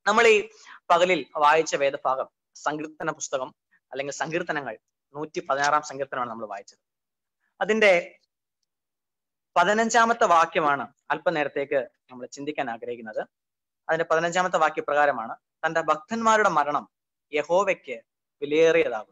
നമ്മൾ ഈ പകലിൽ വായിച്ച വേദഭാഗം സങ്കീർത്തന പുസ്തകം അല്ലെങ്കിൽ സങ്കീർത്തനങ്ങൾ നൂറ്റി പതിനാറാം സങ്കീർത്തനമാണ് നമ്മൾ വായിച്ചത് അതിന്റെ പതിനഞ്ചാമത്തെ വാക്യമാണ് അല്പനേരത്തേക്ക് നമ്മൾ ചിന്തിക്കാൻ ആഗ്രഹിക്കുന്നത് അതിന്റെ പതിനഞ്ചാമത്തെ വാക്യപ്രകാരമാണ് തന്റെ ഭക്തന്മാരുടെ മരണം യഹോവയ്ക്ക് വിലയേറിയതാകും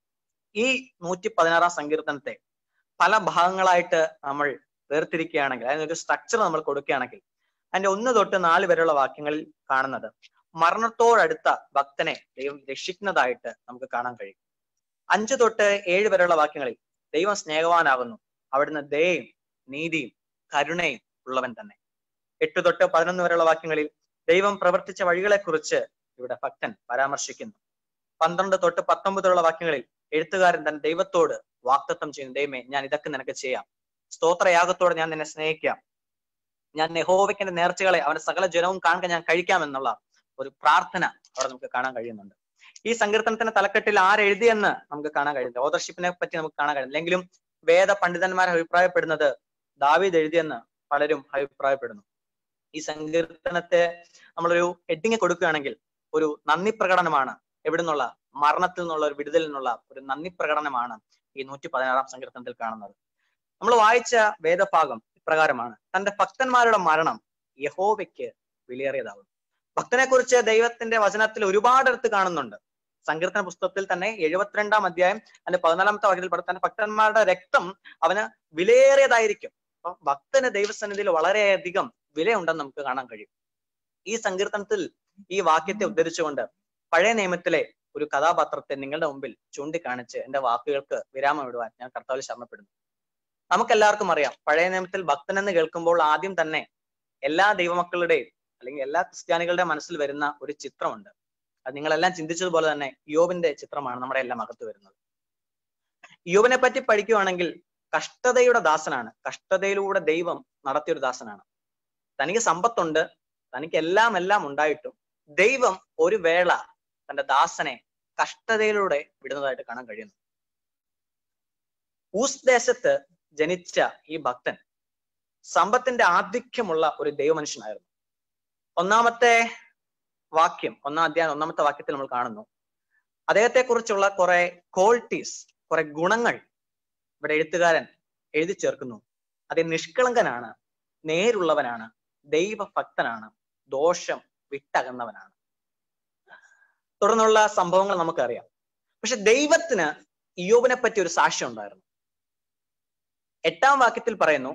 ഈ നൂറ്റി പതിനാറാം സങ്കീർത്തനത്തെ പല ഭാഗങ്ങളായിട്ട് നമ്മൾ വേർതിരിക്കുകയാണെങ്കിൽ അതിനൊരു സ്ട്രക്ചർ നമ്മൾ കൊടുക്കുകയാണെങ്കിൽ അതിന്റെ ഒന്ന് തൊട്ട് നാല് വരെയുള്ള വാക്യങ്ങളിൽ കാണുന്നത് മരണത്തോടടുത്ത ഭക്തനെ ദൈവം രക്ഷിക്കുന്നതായിട്ട് നമുക്ക് കാണാൻ കഴിയും അഞ്ച് തൊട്ട് ഏഴ് വരെയുള്ള വാക്യങ്ങളിൽ ദൈവം സ്നേഹവാനാകുന്നു അവിടുന്ന് ദയയും നീതിയും കരുണയും ഉള്ളവൻ തന്നെ എട്ട് തൊട്ട് പതിനൊന്ന് വരെയുള്ള വാക്യങ്ങളിൽ ദൈവം പ്രവർത്തിച്ച വഴികളെക്കുറിച്ച് ഇവിടെ ഭക്തൻ പരാമർശിക്കുന്നു പന്ത്രണ്ട് തൊട്ട് പത്തൊമ്പതിലുള്ള വാക്യങ്ങളിൽ എഴുത്തുകാരൻ തന്റെ ദൈവത്തോട് വാക്തത്വം ചെയ്യുന്നു ദൈവമേ ഞാൻ ഇതൊക്കെ നിനക്ക് ചെയ്യാം സ്തോത്രയാഗത്തോടെ ഞാൻ നിന്നെ സ്നേഹിക്കാം ഞാൻ നെഹോവയ്ക്കിന്റെ നേർച്ചകളെ അവന്റെ സകല ജനവും കാണുക ഞാൻ കഴിക്കാം എന്നുള്ള ഒരു പ്രാർത്ഥന അവിടെ നമുക്ക് കാണാൻ കഴിയുന്നുണ്ട് ഈ സങ്കീർത്തനത്തിന്റെ തലക്കെട്ടിൽ ആരെഴുതിയെന്ന് നമുക്ക് കാണാൻ കഴിയുന്നത് ഓതർഷിപ്പിനെ പറ്റി നമുക്ക് കാണാൻ കഴിയുന്നില്ല എങ്കിലും വേദ പണ്ഡിതന്മാർ അഭിപ്രായപ്പെടുന്നത് ദാവീദ് എഴുതിയെന്ന് പലരും അഭിപ്രായപ്പെടുന്നു ഈ സങ്കീർത്തനത്തെ നമ്മളൊരു ഹെഡിങ് കൊടുക്കുകയാണെങ്കിൽ ഒരു നന്ദി പ്രകടനമാണ് എവിടെ നിന്നുള്ള മരണത്തിൽ നിന്നുള്ള ഒരു വിടുതലിൽ നിന്നുള്ള ഒരു നന്ദി പ്രകടനമാണ് ഈ നൂറ്റി പതിനാറാം സങ്കീർത്തനത്തിൽ കാണുന്നത് നമ്മൾ വായിച്ച വേദഭാഗം ഇപ്രകാരമാണ് തന്റെ ഭക്തന്മാരുടെ മരണം യഹോവയ്ക്ക് വിലയേറിയതാകും ഭക്തനെ കുറിച്ച് ദൈവത്തിന്റെ വചനത്തിൽ ഒരുപാടടുത്ത് കാണുന്നുണ്ട് സങ്കീർത്തന പുസ്തകത്തിൽ തന്നെ എഴുപത്തിരണ്ടാം അധ്യായം അതിന്റെ പതിനാലാമത്തെ വാക്യത്തിൽ പറയും തന്റെ ഭക്തന്മാരുടെ രക്തം അവന് വിലയേറിയതായിരിക്കും അപ്പൊ ഭക്തന് ദൈവസന്നിധിയിൽ വളരെയധികം വിലയുണ്ടെന്ന് നമുക്ക് കാണാൻ കഴിയും ഈ സങ്കീർത്തനത്തിൽ ഈ വാക്യത്തെ ഉദ്ധരിച്ചുകൊണ്ട് പഴയ നിയമത്തിലെ ഒരു കഥാപാത്രത്തെ നിങ്ങളുടെ മുമ്പിൽ ചൂണ്ടിക്കാണിച്ച് എന്റെ വാക്കുകൾക്ക് വിരാമം ഇടുവാൻ ഞാൻ കർത്താവിൽ ശരണപ്പെടുന്നു നമുക്കെല്ലാവർക്കും അറിയാം പഴയ നിയമത്തിൽ ഭക്തൻ എന്ന് കേൾക്കുമ്പോൾ ആദ്യം തന്നെ എല്ലാ ദൈവമക്കളുടെയും അല്ലെങ്കിൽ എല്ലാ ക്രിസ്ത്യാനികളുടെ മനസ്സിൽ വരുന്ന ഒരു ചിത്രമുണ്ട് അത് നിങ്ങളെല്ലാം ചിന്തിച്ചതുപോലെ തന്നെ യോബിന്റെ ചിത്രമാണ് നമ്മുടെ എല്ലാം അകത്ത് വരുന്നത് യോബിനെ പറ്റി പഠിക്കുവാണെങ്കിൽ കഷ്ടതയുടെ ദാസനാണ് കഷ്ടതയിലൂടെ ദൈവം നടത്തിയൊരു ദാസനാണ് തനിക്ക് സമ്പത്തുണ്ട് തനിക്ക് എല്ലാം എല്ലാം ഉണ്ടായിട്ടും ദൈവം ഒരു വേള തന്റെ ദാസനെ കഷ്ടതയിലൂടെ വിടുന്നതായിട്ട് കാണാൻ കഴിയുന്നു ഊസ് ദേശത്ത് ജനിച്ച ഈ ഭക്തൻ സമ്പത്തിന്റെ ആധിക്യമുള്ള ഒരു ദൈവമനുഷ്യനായിരുന്നു ഒന്നാമത്തെ വാക്യം ഒന്നാം അധ്യായം ഒന്നാമത്തെ വാക്യത്തിൽ നമ്മൾ കാണുന്നു അദ്ദേഹത്തെ കുറിച്ചുള്ള കുറെ ക്വാളിറ്റീസ് കുറെ ഗുണങ്ങൾ ഇവിടെ എഴുത്തുകാരൻ എഴുതി ചേർക്കുന്നു അദ്ദേഹം നിഷ്കളങ്കനാണ് നേരുള്ളവനാണ് ദൈവഭക്തനാണ് ദോഷം വിട്ടകന്നവനാണ് തുടർന്നുള്ള സംഭവങ്ങൾ നമുക്കറിയാം പക്ഷെ ദൈവത്തിന് ഇയോബിനെ പറ്റി ഒരു സാക്ഷ്യം ഉണ്ടായിരുന്നു എട്ടാം വാക്യത്തിൽ പറയുന്നു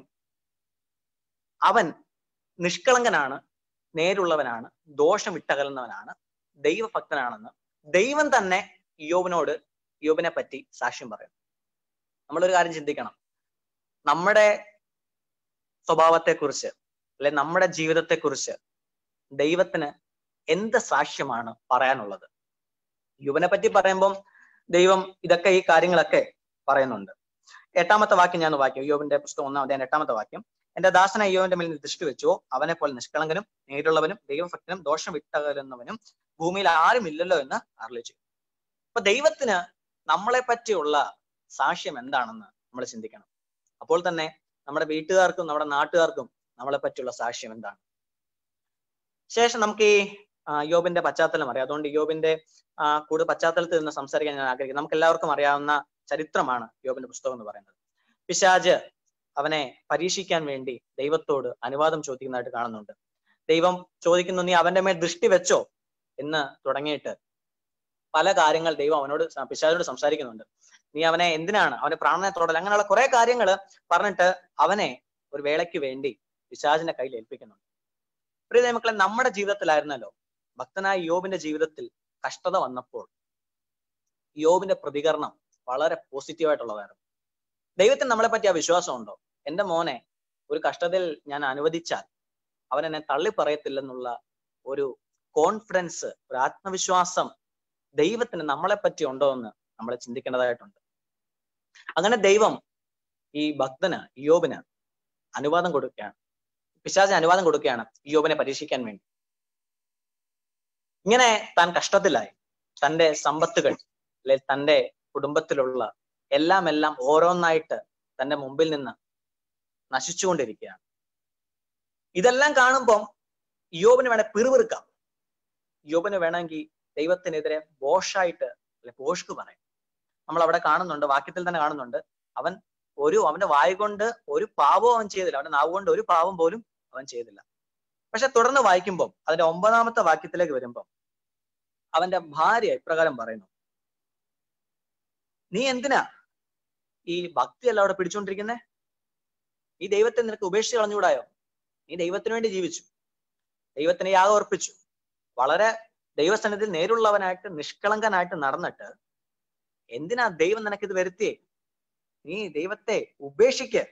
അവൻ നിഷ്കളങ്കനാണ് നേരുള്ളവനാണ് ദോഷം വിട്ടകലുന്നവനാണ് ദൈവഭക്തനാണെന്ന് ദൈവം തന്നെ യോബിനോട് യോബിനെ പറ്റി സാക്ഷ്യം പറയുന്നു നമ്മളൊരു കാര്യം ചിന്തിക്കണം നമ്മുടെ സ്വഭാവത്തെക്കുറിച്ച് അല്ലെ നമ്മുടെ ജീവിതത്തെക്കുറിച്ച് ദൈവത്തിന് എന്ത് സാക്ഷ്യമാണ് പറയാനുള്ളത് യുവനെ പറ്റി പറയുമ്പം ദൈവം ഇതൊക്കെ ഈ കാര്യങ്ങളൊക്കെ പറയുന്നുണ്ട് എട്ടാമത്തെ വാക്യം ഞാൻ വാക്യം യോബിന്റെ പുസ്തകം ഒന്നാം അധ്യായം എട്ടാമത്തെ വാക്യം എന്റെ ദാസന യോവിന്റെ മേൽ ദൃഷ്ടി വെച്ചോ അവനെ പോലെ നിഷ്കളങ്കനും നേരുള്ളവനും ദൈവഭക്തനും ദോഷം വിട്ടകലുന്നവനും ഭൂമിയിൽ ആരും ഇല്ലല്ലോ എന്ന് അറിയിച്ചു അപ്പൊ ദൈവത്തിന് നമ്മളെ പറ്റിയുള്ള സാക്ഷ്യം എന്താണെന്ന് നമ്മൾ ചിന്തിക്കണം അപ്പോൾ തന്നെ നമ്മുടെ വീട്ടുകാർക്കും നമ്മുടെ നാട്ടുകാർക്കും നമ്മളെ പറ്റിയുള്ള സാക്ഷ്യം എന്താണ് ശേഷം നമുക്ക് ഈ യോബിന്റെ പശ്ചാത്തലം അറിയാം അതുകൊണ്ട് യോബിന്റെ കൂടുതൽ പശ്ചാത്തലത്തിൽ നിന്ന് സംസാരിക്കാൻ ഞാൻ ആഗ്രഹിക്കുന്നു നമുക്ക് എല്ലാവർക്കും അറിയാവുന്ന ചരിത്രമാണ് യോബിന്റെ പുസ്തകം എന്ന് പറയുന്നത് പിശാജ് അവനെ പരീക്ഷിക്കാൻ വേണ്ടി ദൈവത്തോട് അനുവാദം ചോദിക്കുന്നതായിട്ട് കാണുന്നുണ്ട് ദൈവം ചോദിക്കുന്നു നീ അവന്റെ മേൽ ദൃഷ്ടി വെച്ചോ എന്ന് തുടങ്ങിയിട്ട് പല കാര്യങ്ങൾ ദൈവം അവനോട് പിശാചിനോട് സംസാരിക്കുന്നുണ്ട് നീ അവനെ എന്തിനാണ് അവന്റെ പ്രാണനെ തൊടൽ അങ്ങനെയുള്ള കുറെ കാര്യങ്ങൾ പറഞ്ഞിട്ട് അവനെ ഒരു വേളയ്ക്ക് വേണ്ടി പിശാചിന്റെ കയ്യിൽ ഏൽപ്പിക്കുന്നുണ്ട് പ്രിയ ദൈവമക്കളെ നമ്മുടെ ജീവിതത്തിലായിരുന്നല്ലോ ഭക്തനായ യോബിന്റെ ജീവിതത്തിൽ കഷ്ടത വന്നപ്പോൾ യോബിന്റെ പ്രതികരണം വളരെ പോസിറ്റീവായിട്ടുള്ളതായിരുന്നു ദൈവത്തിന് നമ്മളെ പറ്റി ആ വിശ്വാസമുണ്ടോ എന്റെ മോനെ ഒരു കഷ്ടതയിൽ ഞാൻ അനുവദിച്ചാൽ അവൻ എന്നെ തള്ളി പറയത്തില്ലെന്നുള്ള ഒരു കോൺഫിഡൻസ് ഒരു ആത്മവിശ്വാസം ദൈവത്തിന് നമ്മളെ പറ്റി ഉണ്ടോ എന്ന് നമ്മൾ ചിന്തിക്കേണ്ടതായിട്ടുണ്ട് അങ്ങനെ ദൈവം ഈ ഭക്തന് യോബിന് അനുവാദം കൊടുക്കുകയാണ് പിശാചിന് അനുവാദം കൊടുക്കുകയാണ് യോബിനെ പരീക്ഷിക്കാൻ വേണ്ടി ഇങ്ങനെ താൻ കഷ്ടത്തിലായി തന്റെ സമ്പത്തുകൾ അല്ലെ തന്റെ കുടുംബത്തിലുള്ള എല്ലാം എല്ലാം ഓരോന്നായിട്ട് തന്റെ മുമ്പിൽ നിന്ന് നശിച്ചുകൊണ്ടിരിക്കുകയാണ് ഇതെല്ലാം കാണുമ്പം യോബിന് വേണേ പിറുപിറുക്കാം യോബിന് വേണമെങ്കിൽ ദൈവത്തിനെതിരെ ബോഷായിട്ട് അല്ലെ ബോഷ്ക്ക് പറയാം നമ്മൾ അവിടെ കാണുന്നുണ്ട് വാക്യത്തിൽ തന്നെ കാണുന്നുണ്ട് അവൻ ഒരു അവന്റെ വായ കൊണ്ട് ഒരു പാവവും അവൻ ചെയ്തില്ല അവന്റെ നാവ് കൊണ്ട് ഒരു പാവം പോലും അവൻ ചെയ്തില്ല പക്ഷെ തുടർന്ന് വായിക്കുമ്പോൾ അതിന്റെ ഒമ്പതാമത്തെ വാക്യത്തിലേക്ക് വരുമ്പോൾ അവന്റെ ഭാര്യ ഇപ്രകാരം പറയുന്നു നീ എന്തിനാ ഈ ഭക്തിയല്ല അവിടെ പിടിച്ചോണ്ടിരിക്കുന്നേ ഈ ദൈവത്തെ നിനക്ക് ഉപേക്ഷിച്ച് കളഞ്ഞുകൂടായോ നീ ദൈവത്തിന് വേണ്ടി ജീവിച്ചു ദൈവത്തിന് യാഗം അർപ്പിച്ചു വളരെ ദൈവസന്നിധിയിൽ നേരുള്ളവനായിട്ട് നിഷ്കളങ്കനായിട്ട് നടന്നിട്ട് എന്തിനാ ദൈവം നിനക്കിത് വരുത്തിയേ നീ ദൈവത്തെ ഉപേക്ഷിക്ക്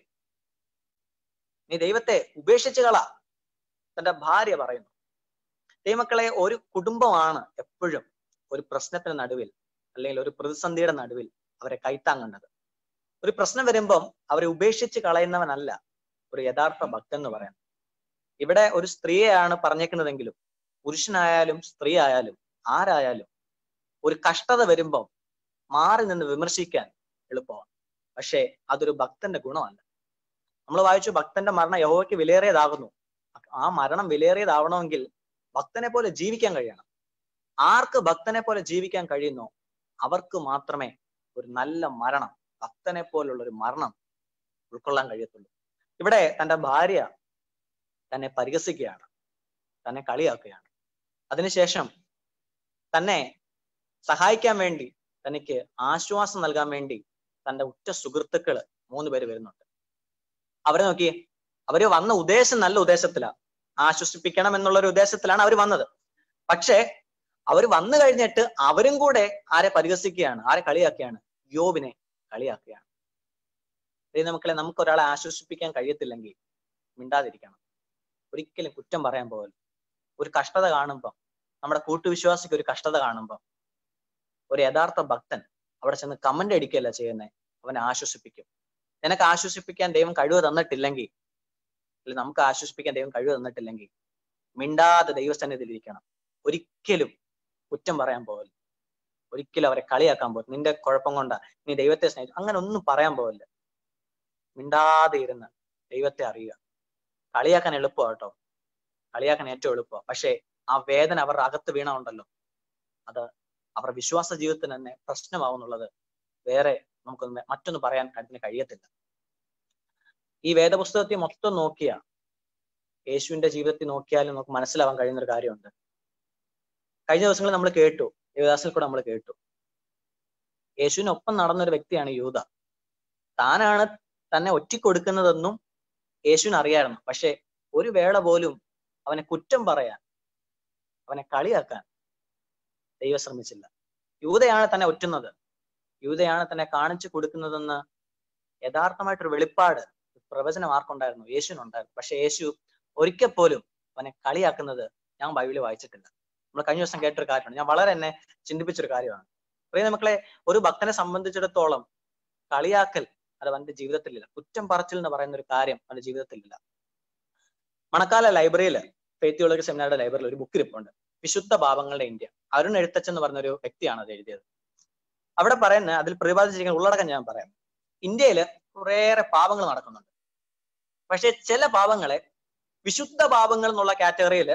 നീ ദൈവത്തെ ഉപേക്ഷിച്ച് കള തന്റെ ഭാര്യ പറയുന്നു ദൈവമക്കളെ ഒരു കുടുംബമാണ് എപ്പോഴും ഒരു പ്രശ്നത്തിന് നടുവിൽ അല്ലെങ്കിൽ ഒരു പ്രതിസന്ധിയുടെ നടുവിൽ അവരെ കൈത്താങ്ങേണ്ടത് ഒരു പ്രശ്നം വരുമ്പം അവരെ ഉപേക്ഷിച്ച് കളയുന്നവനല്ല ഒരു യഥാർത്ഥ ഭക്തൻ എന്ന് പറയുന്നത് ഇവിടെ ഒരു സ്ത്രീയെയാണ് പറഞ്ഞേക്കുന്നതെങ്കിലും പുരുഷനായാലും സ്ത്രീ ആയാലും ആരായാലും ഒരു കഷ്ടത വരുമ്പം മാറി നിന്ന് വിമർശിക്കാൻ എളുപ്പമാണ് പക്ഷേ അതൊരു ഭക്തന്റെ ഗുണമല്ല നമ്മൾ വായിച്ചു ഭക്തന്റെ മരണം യഹോവയ്ക്ക് വിലയേറിയതാകുന്നു ആ മരണം വിലയേറിയതാവണമെങ്കിൽ ഭക്തനെ പോലെ ജീവിക്കാൻ കഴിയണം ആർക്ക് ഭക്തനെ പോലെ ജീവിക്കാൻ കഴിയുന്നോ അവർക്ക് മാത്രമേ ഒരു നല്ല മരണം ഭക്തനെ പോലുള്ള ഒരു മരണം ഉൾക്കൊള്ളാൻ കഴിയത്തുള്ളൂ ഇവിടെ തന്റെ ഭാര്യ തന്നെ പരിഹസിക്കുകയാണ് തന്നെ കളിയാക്കുകയാണ് അതിനുശേഷം തന്നെ സഹായിക്കാൻ വേണ്ടി തനിക്ക് ആശ്വാസം നൽകാൻ വേണ്ടി തന്റെ ഉറ്റ സുഹൃത്തുക്കള് മൂന്ന് പേര് വരുന്നുണ്ട് അവരെ നോക്കിയേ അവര് വന്ന ഉദ്ദേശം നല്ല ഉദ്ദേശത്തിലാണ് ആശ്വസിപ്പിക്കണം എന്നുള്ള ഒരു ഉദ്ദേശത്തിലാണ് അവർ വന്നത് പക്ഷേ അവർ വന്നു കഴിഞ്ഞിട്ട് അവരും കൂടെ ആരെ പരിഹസിക്കുകയാണ് ആരെ കളിയാക്കുകയാണ് യോബിനെ കളിയാക്കുകയാണ് നമുക്കളെ നമുക്ക് ഒരാളെ ആശ്വസിപ്പിക്കാൻ കഴിയത്തില്ലെങ്കിൽ മിണ്ടാതിരിക്കണം ഒരിക്കലും കുറ്റം പറയാൻ പോകല്ല ഒരു കഷ്ടത കാണുമ്പം നമ്മുടെ കൂട്ടുവിശ്വാസിക്ക് ഒരു കഷ്ടത കാണുമ്പം ഒരു യഥാർത്ഥ ഭക്തൻ അവിടെ ചെന്ന് കമന്റ് അടിക്കുകയല്ല ചെയ്യുന്നത് അവനെ ആശ്വസിപ്പിക്കും നിനക്ക് ആശ്വസിപ്പിക്കാൻ ദൈവം കഴിവ് തന്നിട്ടില്ലെങ്കിൽ അല്ലെങ്കിൽ നമുക്ക് ആശ്വസിപ്പിക്കാൻ ദൈവം കഴിവ് തന്നിട്ടില്ലെങ്കിൽ മിണ്ടാതെ ദൈവസന്നിധിയിൽ ഇരിക്കണം ഒരിക്കലും കുറ്റം പറയാൻ പോകല്ല ഒരിക്കലും അവരെ കളിയാക്കാൻ പോകില്ല നിന്റെ കുഴപ്പം കൊണ്ടാ നീ ദൈവത്തെ സ്നേഹിച്ചു അങ്ങനെ ഒന്നും പറയാൻ പോകല്ല മിണ്ടാതെ ഇരുന്ന് ദൈവത്തെ അറിയുക കളിയാക്കാൻ എളുപ്പമാണ് കേട്ടോ കളിയാക്കാൻ ഏറ്റവും എളുപ്പമാണ് പക്ഷേ ആ വേദന അവരുടെ അകത്ത് വീണുണ്ടല്ലോ അത് അവരുടെ വിശ്വാസ ജീവിതത്തിന് തന്നെ പ്രശ്നമാവുന്നുള്ളത് വേറെ നമുക്കൊന്ന് മറ്റൊന്ന് പറയാൻ അതിന് കഴിയത്തില്ല ഈ വേദപുസ്തകത്തെ മൊത്തം നോക്കിയ യേശുവിന്റെ ജീവിതത്തിൽ നോക്കിയാലും നമുക്ക് മനസ്സിലാവാൻ കഴിയുന്ന ഒരു കാര്യമുണ്ട് കഴിഞ്ഞ ദിവസങ്ങളിൽ നമ്മൾ കേട്ടു ദേവദാസിൽ കൂടെ നമ്മൾ കേട്ടു യേശുവിനൊപ്പം നടന്ന ഒരു വ്യക്തിയാണ് യൂത താനാണ് തന്നെ ഒറ്റിക്കൊടുക്കുന്നതെന്നും യേശുവിന് അറിയായിരുന്നു പക്ഷെ ഒരു വേള പോലും അവനെ കുറ്റം പറയാൻ അവനെ കളിയാക്കാൻ ദൈവം ശ്രമിച്ചില്ല യൂതയാണ് തന്നെ ഒറ്റുന്നത് യൂതയാണ് തന്നെ കാണിച്ചു കൊടുക്കുന്നതെന്ന് യഥാർത്ഥമായിട്ടൊരു വെളിപ്പാട് പ്രവചനം ആർക്കുണ്ടായിരുന്നു യേശുവിനുണ്ടായിരുന്നു പക്ഷെ യേശു ഒരിക്കൽ പോലും അവനെ കളിയാക്കുന്നത് ഞാൻ ബൈബിളിൽ വായിച്ചിട്ടില്ല നമ്മൾ കഴിഞ്ഞ ദിവസം കേട്ടൊരു കാര്യമാണ് ഞാൻ വളരെ എന്നെ ചിന്തിപ്പിച്ചൊരു കാര്യമാണ് പ്രിയ മക്കളെ ഒരു ഭക്തനെ സംബന്ധിച്ചിടത്തോളം കളിയാക്കൽ അത് അവന്റെ ജീവിതത്തിലില്ല കുറ്റം പറച്ചിൽ എന്ന് പറയുന്ന ഒരു കാര്യം അവന്റെ ജീവിതത്തിലില്ല മണക്കാല ലൈബ്രറിയിൽ ഫെയ്ത്തിയോളജി സെമിനാറുടെ ലൈബ്രറിയിൽ ഒരു ബുക്ക് ഇരിപ്പുണ്ട് വിശുദ്ധ ഭാവങ്ങളുടെ ഇന്ത്യ അരുൺ എഴുത്തച്ഛൻ എന്ന് പറഞ്ഞ ഒരു വ്യക്തിയാണ് അത് എഴുതിയത് അവിടെ പറയുന്ന അതിൽ പ്രതിപാദിച്ചിരിക്കുന്ന ഉള്ളടക്കം ഞാൻ പറയാം ഇന്ത്യയിൽ കുറേയേറെ പാപങ്ങൾ നടക്കുന്നുണ്ട് പക്ഷെ ചില പാപങ്ങളെ വിശുദ്ധ പാപങ്ങൾ എന്നുള്ള കാറ്റഗറിയിൽ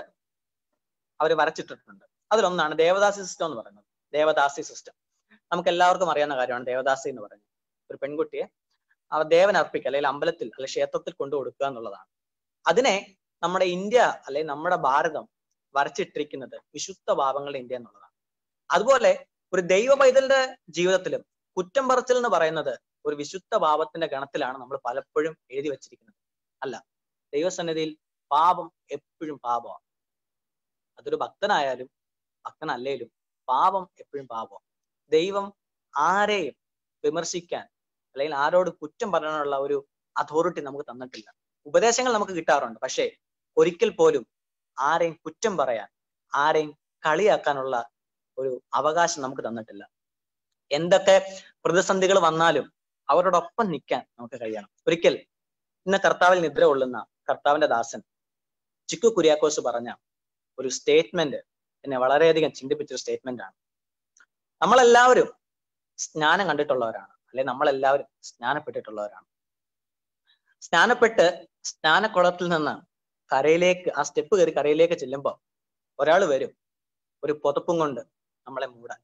അവർ വരച്ചിട്ടിട്ടുണ്ട് അതിലൊന്നാണ് ദേവദാസി സിസ്റ്റം എന്ന് പറയുന്നത് ദേവദാസി സിസ്റ്റം നമുക്ക് എല്ലാവർക്കും അറിയാവുന്ന കാര്യമാണ് ദേവദാസി എന്ന് പറയുന്നത് ഒരു പെൺകുട്ടിയെ അവർ ദേവൻ അർപ്പിക്കുക അല്ലെങ്കിൽ അമ്പലത്തിൽ അല്ലെങ്കിൽ ക്ഷേത്രത്തിൽ കൊണ്ടു കൊടുക്കുക എന്നുള്ളതാണ് അതിനെ നമ്മുടെ ഇന്ത്യ അല്ലെങ്കിൽ നമ്മുടെ ഭാരതം വരച്ചിട്ടിരിക്കുന്നത് വിശുദ്ധ ഭാവങ്ങളുടെ ഇന്ത്യ എന്നുള്ളതാണ് അതുപോലെ ഒരു ദൈവ പൈതലിന്റെ ജീവിതത്തിലും കുറ്റം പറച്ചിൽ എന്ന് പറയുന്നത് ഒരു വിശുദ്ധ ഭാവത്തിന്റെ ഗണത്തിലാണ് നമ്മൾ പലപ്പോഴും എഴുതി വച്ചിരിക്കുന്നത് അല്ല ദൈവസന്നിധിയിൽ പാപം എപ്പോഴും പാപമാണ് അതൊരു ഭക്തനായാലും ഭക്തനല്ലേലും പാപം എപ്പോഴും പാപമാണ് ദൈവം ആരെയും വിമർശിക്കാൻ അല്ലെങ്കിൽ ആരോട് കുറ്റം പറയാനുള്ള ഒരു അതോറിറ്റി നമുക്ക് തന്നിട്ടില്ല ഉപദേശങ്ങൾ നമുക്ക് കിട്ടാറുണ്ട് പക്ഷേ ഒരിക്കൽ പോലും ആരെയും കുറ്റം പറയാൻ ആരെയും കളിയാക്കാനുള്ള ഒരു അവകാശം നമുക്ക് തന്നിട്ടില്ല എന്തൊക്കെ പ്രതിസന്ധികൾ വന്നാലും അവരോടൊപ്പം നിൽക്കാൻ നമുക്ക് കഴിയണം ഒരിക്കൽ ഇന്ന് കർത്താവിൽ നിദ്ര കൊള്ളുന്ന കർത്താവിന്റെ ദാസൻ ചിക്കു കുര്യാക്കോസ് പറഞ്ഞ ഒരു സ്റ്റേറ്റ്മെന്റ് എന്നെ വളരെയധികം ചിന്തിപ്പിച്ചൊരു സ്റ്റേറ്റ്മെന്റ് ആണ് നമ്മളെല്ലാവരും സ്നാനം കണ്ടിട്ടുള്ളവരാണ് അല്ലെ നമ്മളെല്ലാവരും സ്നാനപ്പെട്ടിട്ടുള്ളവരാണ് സ്നാനപ്പെട്ട് സ്നാനക്കുളത്തിൽ നിന്ന് കരയിലേക്ക് ആ സ്റ്റെപ്പ് കയറി കരയിലേക്ക് ചെല്ലുമ്പോൾ ഒരാൾ വരും ഒരു പുതപ്പും കൊണ്ട് നമ്മളെ മൂടാൻ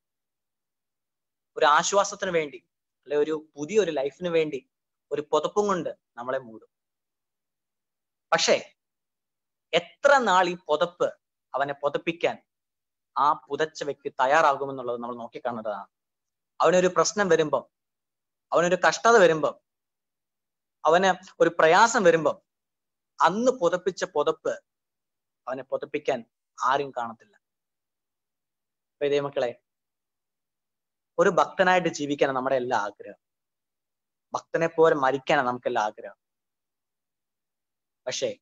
ഒരു ആശ്വാസത്തിന് വേണ്ടി അല്ലെ ഒരു പുതിയൊരു ലൈഫിന് വേണ്ടി ഒരു പുതപ്പും കൊണ്ട് നമ്മളെ മൂടും പക്ഷേ എത്ര നാൾ ഈ പുതപ്പ് അവനെ പുതപ്പിക്കാൻ ആ പുതച്ച വ്യക്തി തയ്യാറാകുമെന്നുള്ളത് നമ്മൾ നോക്കിക്കാണുന്നതാണ് അവനൊരു പ്രശ്നം വരുമ്പം അവനൊരു കഷ്ടത വരുമ്പം അവന് ഒരു പ്രയാസം വരുമ്പം അന്ന് പുതപ്പിച്ച പുതപ്പ് അവനെ പുതപ്പിക്കാൻ ആരും കാണത്തില്ല ഇതേ മക്കളെ ഒരു ഭക്തനായിട്ട് ജീവിക്കാനാണ് നമ്മുടെ എല്ലാ ആഗ്രഹം ഭക്തനെ പോലെ മരിക്കാനാണ് നമുക്കെല്ലാം ആഗ്രഹം പക്ഷേ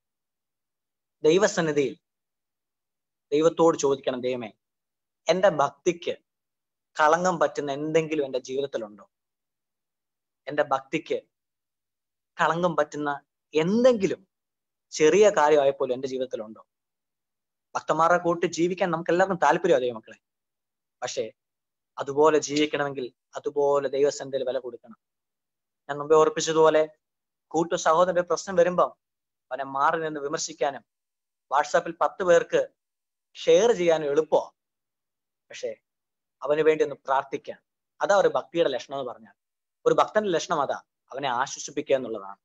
ദൈവസന്നിധിയിൽ ദൈവത്തോട് ചോദിക്കണം ദൈവമേ എന്റെ ഭക്തിക്ക് കളങ്കം പറ്റുന്ന എന്തെങ്കിലും എന്റെ ജീവിതത്തിലുണ്ടോ എന്റെ ഭക്തിക്ക് കളങ്കം പറ്റുന്ന എന്തെങ്കിലും ചെറിയ കാര്യമായപ്പോലും എന്റെ ജീവിതത്തിലുണ്ടോ ഭക്തന്മാരുടെ കൂട്ട് ജീവിക്കാൻ നമുക്ക് എല്ലാവർക്കും താല്പര്യം അതേ മക്കളെ പക്ഷേ അതുപോലെ ജീവിക്കണമെങ്കിൽ അതുപോലെ ദൈവസന്ധയിൽ വില കൊടുക്കണം ഞാൻ മുമ്പേ ഓർപ്പിച്ചതുപോലെ കൂട്ടു സഹോദരന്റെ പ്രശ്നം വരുമ്പം അവനെ മാറി നിന്ന് വിമർശിക്കാനും വാട്സാപ്പിൽ പത്ത് പേർക്ക് ഷെയർ ചെയ്യാനും എളുപ്പമാണ് പക്ഷേ അവന് വേണ്ടി ഒന്ന് പ്രാർത്ഥിക്കാൻ അതാ ഒരു ഭക്തിയുടെ ലക്ഷണം എന്ന് പറഞ്ഞാൽ ഒരു ഭക്തന്റെ ലക്ഷണം അതാ അവനെ ആശ്വസിപ്പിക്കുക എന്നുള്ളതാണ്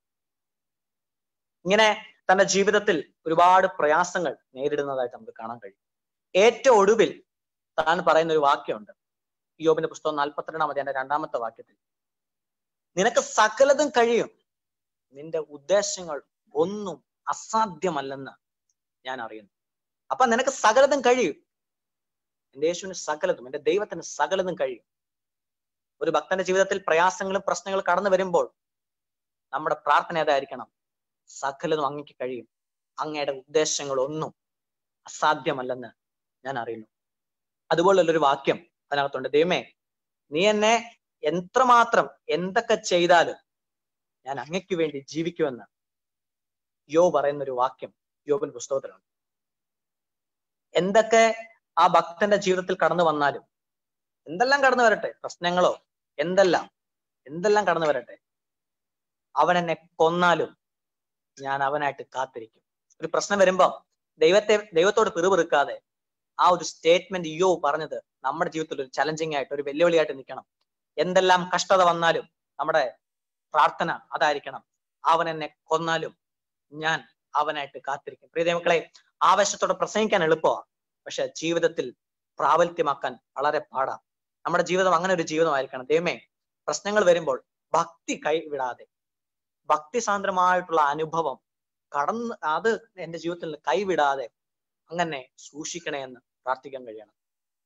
ഇങ്ങനെ തന്റെ ജീവിതത്തിൽ ഒരുപാട് പ്രയാസങ്ങൾ നേരിടുന്നതായിട്ട് നമുക്ക് കാണാൻ കഴിയും ഏറ്റവും ഒടുവിൽ താൻ പറയുന്ന ഒരു വാക്യമുണ്ട് യോബിന്റെ പുസ്തകം നാൽപ്പത്തിരണ്ടാം അധ്യായന്റെ രണ്ടാമത്തെ വാക്യത്തിൽ നിനക്ക് സകലതും കഴിയും നിന്റെ ഉദ്ദേശങ്ങൾ ഒന്നും അസാധ്യമല്ലെന്ന് ഞാൻ അറിയുന്നു അപ്പൊ നിനക്ക് സകലതും കഴിയും എന്റെ യേശുവിന് സകലതും എന്റെ ദൈവത്തിന് സകലതും കഴിയും ഒരു ഭക്തന്റെ ജീവിതത്തിൽ പ്രയാസങ്ങളും പ്രശ്നങ്ങളും കടന്നു വരുമ്പോൾ നമ്മുടെ പ്രാർത്ഥന ഏതായിരിക്കണം സകലതും അങ്ങക്ക് കഴിയും അങ്ങയുടെ ഉദ്ദേശങ്ങളൊന്നും അസാധ്യമല്ലെന്ന് ഞാൻ അറിയുന്നു അതുപോലുള്ളൊരു വാക്യം അതിനകത്തുണ്ട് ദൈവമേ നീ എന്നെ എത്രമാത്രം എന്തൊക്കെ ചെയ്താലും ഞാൻ അങ്ങയ്ക്ക് വേണ്ടി ജീവിക്കുമെന്ന് യോ പറയുന്ന ഒരു വാക്യം യോബിന്റെ പുസ്തകത്തിലുണ്ട് എന്തൊക്കെ ആ ഭക്തന്റെ ജീവിതത്തിൽ കടന്നു വന്നാലും എന്തെല്ലാം കടന്നു വരട്ടെ പ്രശ്നങ്ങളോ എന്തെല്ലാം എന്തെല്ലാം കടന്നു വരട്ടെ അവൻ എന്നെ കൊന്നാലും ഞാൻ അവനായിട്ട് കാത്തിരിക്കും ഒരു പ്രശ്നം വരുമ്പോ ദൈവത്തെ ദൈവത്തോട് പിറുപിറുക്കാതെ ആ ഒരു സ്റ്റേറ്റ്മെന്റ് യോ പറഞ്ഞത് നമ്മുടെ ജീവിതത്തിൽ ഒരു ചലഞ്ചിങ് ആയിട്ട് ഒരു വെല്ലുവിളിയായിട്ട് നിൽക്കണം എന്തെല്ലാം കഷ്ടത വന്നാലും നമ്മുടെ പ്രാർത്ഥന അതായിരിക്കണം അവൻ എന്നെ കൊന്നാലും ഞാൻ അവനായിട്ട് കാത്തിരിക്കും പ്രിയ മക്കളെ ആവേശത്തോടെ പ്രസംഗിക്കാൻ എളുപ്പമാണ് പക്ഷെ ജീവിതത്തിൽ പ്രാബല്യമാക്കാൻ വളരെ പാടാ നമ്മുടെ ജീവിതം അങ്ങനെ ഒരു ജീവിതമായിരിക്കണം ദൈവമേ പ്രശ്നങ്ങൾ വരുമ്പോൾ ഭക്തി കൈവിടാതെ ഭക്തി സാന്ദ്രമായിട്ടുള്ള അനുഭവം കടന്ന് അത് എന്റെ ജീവിതത്തിൽ നിന്ന് കൈവിടാതെ അങ്ങനെ സൂക്ഷിക്കണേ എന്ന് പ്രാർത്ഥിക്കാൻ കഴിയണം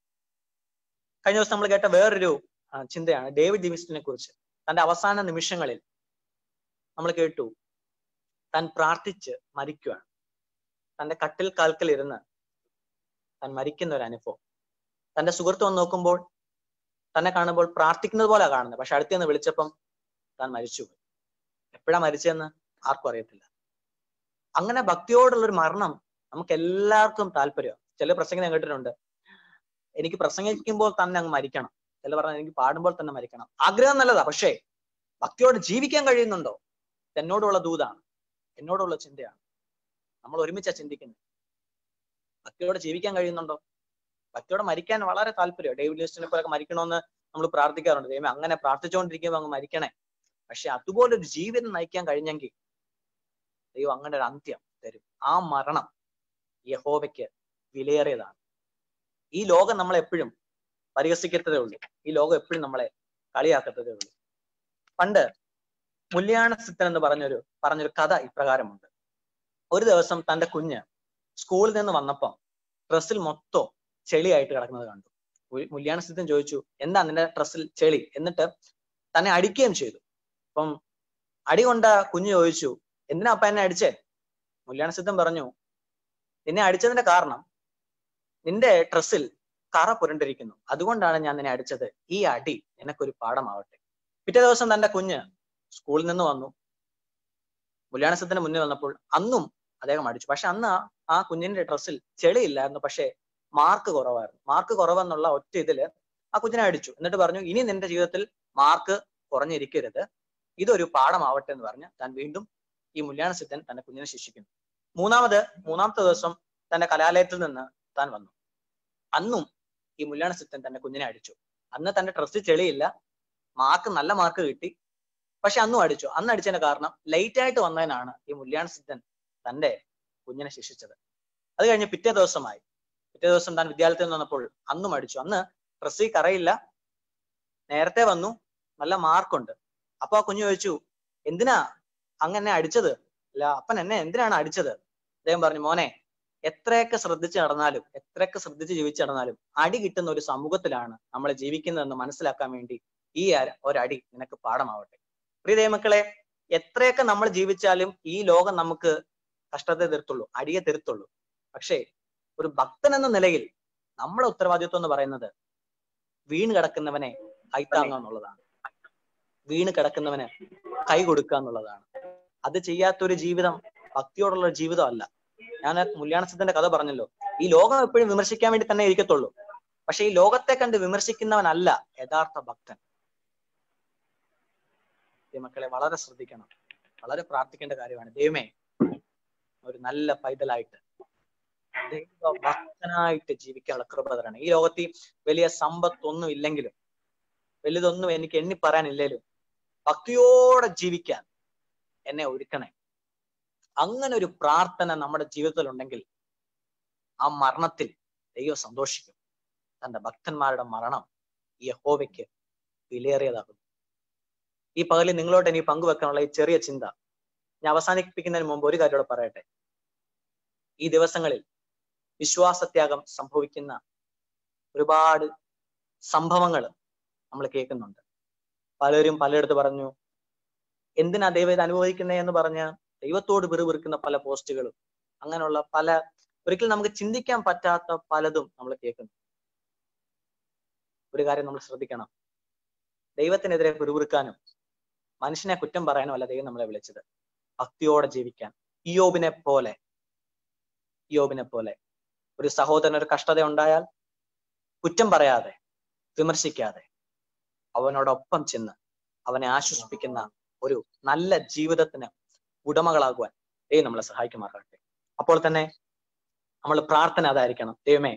കഴിഞ്ഞ ദിവസം നമ്മൾ കേട്ട വേറൊരു ചിന്തയാണ് ഡേവിഡ് ദിമിസ്റ്റിനെ കുറിച്ച് തന്റെ അവസാന നിമിഷങ്ങളിൽ നമ്മൾ കേട്ടു താൻ പ്രാർത്ഥിച്ച് മരിക്കുകയാണ് തന്റെ കട്ടിൽ കാൽക്കൽ ഇരുന്ന് താൻ മരിക്കുന്ന ഒരു അനുഭവം തന്റെ സുഹൃത്ത് വന്ന് നോക്കുമ്പോൾ തന്നെ കാണുമ്പോൾ പ്രാർത്ഥിക്കുന്നത് പോലെ കാണുന്നത് പക്ഷെ അടുത്തുനിന്ന് വിളിച്ചപ്പം താൻ മരിച്ചുപോയി എപ്പോഴാ മരിച്ചതെന്ന് ആർക്കും അറിയത്തില്ല അങ്ങനെ ഭക്തിയോടുള്ള ഒരു മരണം നമുക്ക് എല്ലാവർക്കും താല്പര്യം ചില പ്രസംഗം ഞാൻ കേട്ടിട്ടുണ്ട് എനിക്ക് പ്രസംഗിക്കുമ്പോൾ തന്നെ അങ്ങ് മരിക്കണം ചില പറഞ്ഞാൽ എനിക്ക് പാടുമ്പോൾ തന്നെ മരിക്കണം ആഗ്രഹം നല്ലതാ പക്ഷേ ഭക്തിയോട് ജീവിക്കാൻ കഴിയുന്നുണ്ടോ എന്നോടുള്ള ദൂതാണ് എന്നോടുള്ള ചിന്തയാണ് നമ്മൾ ഒരുമിച്ചാ ചിന്തിക്കുന്നത് ഭക്തിയോടെ ജീവിക്കാൻ കഴിയുന്നുണ്ടോ ഭക്തിയോടെ മരിക്കാൻ വളരെ താല്പര്യം ഡേവിഡ് ലിസ്റ്റിനെ പോലൊക്കെ മരിക്കണമെന്ന് നമ്മൾ പ്രാർത്ഥിക്കാറുണ്ട് ദൈവം അങ്ങനെ പ്രാർത്ഥിച്ചുകൊണ്ടിരിക്കുമ്പോൾ അങ്ങ് മരിക്കണേ പക്ഷെ അതുപോലൊരു ജീവിതം നയിക്കാൻ കഴിഞ്ഞെങ്കിൽ ദൈവം അങ്ങനെ ഒരു അന്ത്യം തരും ആ മരണം യഹോവയ്ക്ക് വിലയേറിയതാണ് ഈ ലോകം നമ്മളെ എപ്പോഴും പരിഹസിക്കത്തതേ ഉള്ളൂ ഈ ലോകം എപ്പോഴും നമ്മളെ കളിയാക്കത്തതേ ഉള്ളൂ പണ്ട് മുല്യാണ സിദ്ധൻ എന്ന് പറഞ്ഞൊരു പറഞ്ഞൊരു കഥ ഇപ്രകാരമുണ്ട് ഒരു ദിവസം തന്റെ കുഞ്ഞ് സ്കൂളിൽ നിന്ന് വന്നപ്പം ഡ്രസ്സിൽ മൊത്തം ചെളിയായിട്ട് കിടക്കുന്നത് കണ്ടു മുല്യാണ സിദ്ധൻ ചോദിച്ചു എന്താ നിന്റെ ഡ്രസ്സിൽ ചെളി എന്നിട്ട് തന്നെ അടിക്കുകയും ചെയ്തു അപ്പം അടി കൊണ്ട കുഞ്ഞ് ചോദിച്ചു എന്തിനാ അപ്പ എന്നെ അടിച്ചേ മുല്യാണ സിദ്ധൻ പറഞ്ഞു നിന്നെ അടിച്ചതിന്റെ കാരണം നിന്റെ ഡ്രസ്സിൽ കറ പുരണ്ടിരിക്കുന്നു അതുകൊണ്ടാണ് ഞാൻ നിന്നെ അടിച്ചത് ഈ അടി നിനക്കൊരു പാഠമാവട്ടെ പിറ്റേ ദിവസം തന്റെ കുഞ്ഞ് സ്കൂളിൽ നിന്ന് വന്നു മുല്യാണസത്തിന് മുന്നിൽ വന്നപ്പോൾ അന്നും അദ്ദേഹം അടിച്ചു പക്ഷെ അന്ന് ആ കുഞ്ഞിന്റെ ഡ്രസ്സിൽ ചെളിയില്ലായിരുന്നു പക്ഷെ മാർക്ക് കുറവായിരുന്നു മാർക്ക് കുറവെന്നുള്ള ഒറ്റ ഇതില് ആ കുഞ്ഞിനെ അടിച്ചു എന്നിട്ട് പറഞ്ഞു ഇനി നിന്റെ ജീവിതത്തിൽ മാർക്ക് കുറഞ്ഞിരിക്കരുത് ഇതൊരു പാഠമാവട്ടെ എന്ന് പറഞ്ഞ് താൻ വീണ്ടും ഈ മുല്യാണ സിദ്ധൻ തന്റെ കുഞ്ഞിനെ ശിക്ഷിക്കുന്നു മൂന്നാമത് മൂന്നാമത്തെ ദിവസം തന്റെ കലാലയത്തിൽ നിന്ന് താൻ വന്നു അന്നും ഈ മുല്ലാണ് സിദ്ധൻ തന്റെ കുഞ്ഞിനെ അടിച്ചു അന്ന് തന്റെ ട്രസ്റ്റ് ചെളിയില്ല മാർക്ക് നല്ല മാർക്ക് കിട്ടി പക്ഷെ അന്നും അടിച്ചു അന്ന് അടിച്ചതിന്റെ കാരണം ലേറ്റ് ആയിട്ട് വന്നതിനാണ് ഈ മുല്യാണ് സിദ്ധൻ തന്റെ കുഞ്ഞിനെ ശിക്ഷിച്ചത് അത് കഴിഞ്ഞ് പിറ്റേ ദിവസമായി പിറ്റേ ദിവസം താൻ വിദ്യാലയത്തിൽ നിന്ന് വന്നപ്പോൾ അന്നും അടിച്ചു അന്ന് ട്രസ്സി കറയില്ല നേരത്തെ വന്നു നല്ല മാർക്കുണ്ട് അപ്പൊ ആ കുഞ്ഞു ചോദിച്ചു എന്തിനാ അങ്ങനെ അടിച്ചത് അല്ല അപ്പൻ എന്നെ എന്തിനാണ് അടിച്ചത് അദ്ദേഹം പറഞ്ഞു മോനെ എത്രയൊക്കെ ശ്രദ്ധിച്ച് നടന്നാലും എത്രയൊക്കെ ശ്രദ്ധിച്ച് ജീവിച്ച് നടന്നാലും അടി കിട്ടുന്ന ഒരു സമൂഹത്തിലാണ് നമ്മൾ ജീവിക്കുന്നതെന്ന് മനസ്സിലാക്കാൻ വേണ്ടി ഈ അര- ഒരടി നിനക്ക് പാഠമാവട്ടെ പ്രിയ ദൈവമക്കളെ എത്രയൊക്കെ നമ്മൾ ജീവിച്ചാലും ഈ ലോകം നമുക്ക് കഷ്ടത്തെ തരുത്തുള്ളൂ അടിയെ തരുത്തുള്ളൂ പക്ഷേ ഒരു ഭക്തൻ എന്ന നിലയിൽ നമ്മുടെ ഉത്തരവാദിത്വം എന്ന് പറയുന്നത് വീണ് കിടക്കുന്നവനെ കൈത്താങ്ങുക എന്നുള്ളതാണ് വീണ് കിടക്കുന്നവന് കൈ കൊടുക്കുക എന്നുള്ളതാണ് അത് ചെയ്യാത്തൊരു ജീവിതം ഭക്തിയോടുള്ള ഒരു ജീവിതം അല്ല ഞാൻ മുല്യാണസിദ്ധന്റെ കഥ പറഞ്ഞല്ലോ ഈ ലോകം എപ്പോഴും വിമർശിക്കാൻ വേണ്ടി തന്നെ ഇരിക്കത്തുള്ളൂ പക്ഷെ ഈ ലോകത്തെ കണ്ട് വിമർശിക്കുന്നവനല്ല യഥാർത്ഥ ഭക്തൻ ഈ മക്കളെ വളരെ ശ്രദ്ധിക്കണം വളരെ പ്രാർത്ഥിക്കേണ്ട കാര്യമാണ് ദൈവമേ ഒരു നല്ല പൈതലായിട്ട് ദൈവ ഭക്തനായിട്ട് ജീവിക്കാനുള്ള കൃപ തരണം ഈ ലോകത്തിൽ വലിയ സമ്പത്തൊന്നും ഇല്ലെങ്കിലും വലുതൊന്നും എനിക്ക് എണ്ണി പറയാനില്ലേലും ഭക്തിയോടെ ജീവിക്കാൻ എന്നെ ഒരുക്കണേ അങ്ങനെ ഒരു പ്രാർത്ഥന നമ്മുടെ ജീവിതത്തിൽ ഉണ്ടെങ്കിൽ ആ മരണത്തിൽ ദൈവം സന്തോഷിക്കും തന്റെ ഭക്തന്മാരുടെ മരണം ഈ യഹോവയ്ക്ക് വിലയേറിയതാകുന്നു ഈ പകലിൽ നിങ്ങളോട് എനിക്ക് പങ്കുവെക്കാനുള്ള ഈ ചെറിയ ചിന്ത ഞാൻ അവസാനിപ്പിക്കുന്നതിന് മുമ്പ് ഒരു കാര്യം കൂടെ പറയട്ടെ ഈ ദിവസങ്ങളിൽ വിശ്വാസത്യാഗം സംഭവിക്കുന്ന ഒരുപാട് സംഭവങ്ങൾ നമ്മൾ കേൾക്കുന്നുണ്ട് പലരും പലയിടത്ത് പറഞ്ഞു എന്തിനാ ദൈവം ഇത് അനുഭവിക്കുന്നത് എന്ന് പറഞ്ഞ ദൈവത്തോട് പിറുപിറുക്കുന്ന പല പോസ്റ്റുകളും അങ്ങനെയുള്ള പല ഒരിക്കലും നമുക്ക് ചിന്തിക്കാൻ പറ്റാത്ത പലതും നമ്മൾ കേൾക്കുന്നു ഒരു കാര്യം നമ്മൾ ശ്രദ്ധിക്കണം ദൈവത്തിനെതിരെ പിറുപിറുക്കാനും മനുഷ്യനെ കുറ്റം പറയാനും അല്ല ദൈവം നമ്മളെ വിളിച്ചത് ഭക്തിയോടെ ജീവിക്കാൻ ഇയോബിനെ പോലെ ഇയോബിനെ പോലെ ഒരു സഹോദരന് ഒരു കഷ്ടത ഉണ്ടായാൽ കുറ്റം പറയാതെ വിമർശിക്കാതെ അവനോടൊപ്പം ചെന്ന് അവനെ ആശ്വസിപ്പിക്കുന്ന ഒരു നല്ല ജീവിതത്തിന് ഉടമകളാകുവാൻ ദൈവം നമ്മളെ സഹായിക്കുമാറാകട്ടെ അപ്പോൾ തന്നെ നമ്മൾ പ്രാർത്ഥന അതായിരിക്കണം ദൈവമേ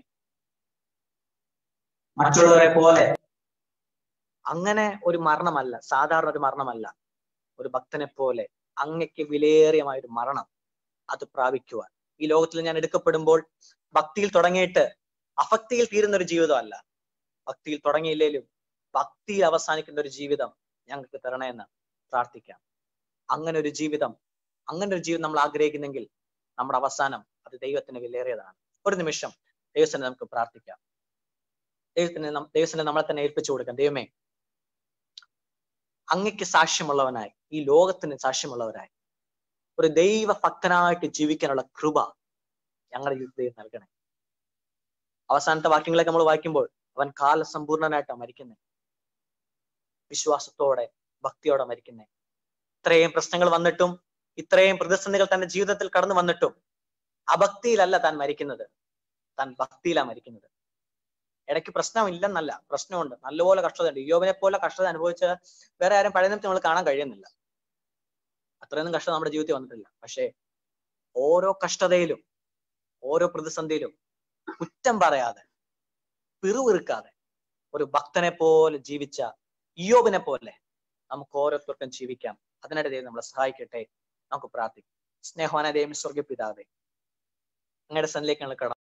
മറ്റുള്ളവരെ പോലെ അങ്ങനെ ഒരു മരണമല്ല സാധാരണ ഒരു മരണമല്ല ഒരു ഭക്തനെ പോലെ അങ്ങയ്ക്ക് വിലയേറിയമായ ഒരു മരണം അത് പ്രാപിക്കുവാൻ ഈ ലോകത്തിൽ ഞാൻ എടുക്കപ്പെടുമ്പോൾ ഭക്തിയിൽ തുടങ്ങിയിട്ട് അഭക്തിയിൽ തീരുന്ന ഒരു ജീവിതമല്ല ഭക്തിയിൽ തുടങ്ങിയില്ലേലും ഭക്തിയിൽ അവസാനിക്കുന്ന ഒരു ജീവിതം ഞങ്ങൾക്ക് തരണേന്ന് പ്രാർത്ഥിക്കാം അങ്ങനെ ഒരു ജീവിതം അങ്ങനെ ഒരു ജീവിതം നമ്മൾ ആഗ്രഹിക്കുന്നെങ്കിൽ നമ്മുടെ അവസാനം അത് ദൈവത്തിന് വിലയേറിയതാണ് ഒരു നിമിഷം ദൈവത്തിന് നമുക്ക് പ്രാർത്ഥിക്കാം ദൈവത്തിന് നം- ദൈവത്തിന് നമ്മളെ തന്നെ ഏൽപ്പിച്ചു കൊടുക്കാം ദൈവമേ അങ്ങയ്ക്ക് സാക്ഷ്യമുള്ളവനായി ഈ ലോകത്തിന് സാക്ഷ്യമുള്ളവരായി ഒരു ദൈവ ഭക്തനായിട്ട് ജീവിക്കാനുള്ള കൃപ ഞങ്ങളുടെ ജീവിതത്തിൽ നൽകണേ അവസാനത്തെ വാക്യങ്ങളൊക്കെ നമ്മൾ വായിക്കുമ്പോൾ അവൻ കാലസമ്പൂർണനായിട്ടാണ് മരിക്കുന്നത് വിശ്വാസത്തോടെ ഭക്തിയോടെ മരിക്കുന്നേ ഇത്രയും പ്രശ്നങ്ങൾ വന്നിട്ടും ഇത്രയും പ്രതിസന്ധികൾ തന്റെ ജീവിതത്തിൽ കടന്നു വന്നിട്ടും അഭക്തിയിലല്ല താൻ മരിക്കുന്നത് താൻ ഭക്തിയിലാണ് മരിക്കുന്നത് ഇടയ്ക്ക് പ്രശ്നമില്ലെന്നല്ല പ്രശ്നമുണ്ട് നല്ലപോലെ കഷ്ടതയുണ്ട് യോബിനെ പോലെ കഷ്ടത അനുഭവിച്ച വേറെ ആരും പഴയ നിമിത്തം നമ്മൾ കാണാൻ കഴിയുന്നില്ല അത്രയൊന്നും കഷ്ടത നമ്മുടെ ജീവിതത്തിൽ വന്നിട്ടില്ല പക്ഷേ ഓരോ കഷ്ടതയിലും ഓരോ പ്രതിസന്ധിയിലും കുറ്റം പറയാതെ പിറുവിറുക്കാതെ ഒരു ഭക്തനെ പോലെ ജീവിച്ച ഇയോബിനെ പോലെ നമുക്ക് ഓരോരുത്തർക്കും ജീവിക്കാം അതിനായിട്ട് ദൈവം നമ്മളെ സഹായിക്കട്ടെ നമുക്ക് പ്രാർത്ഥിക്കാം സ്നേഹവാന ദൈവം സ്വർഗ പിതാവേ അങ്ങയുടെ സന്നിലേക്ക് ഞങ്ങൾ കടന്നു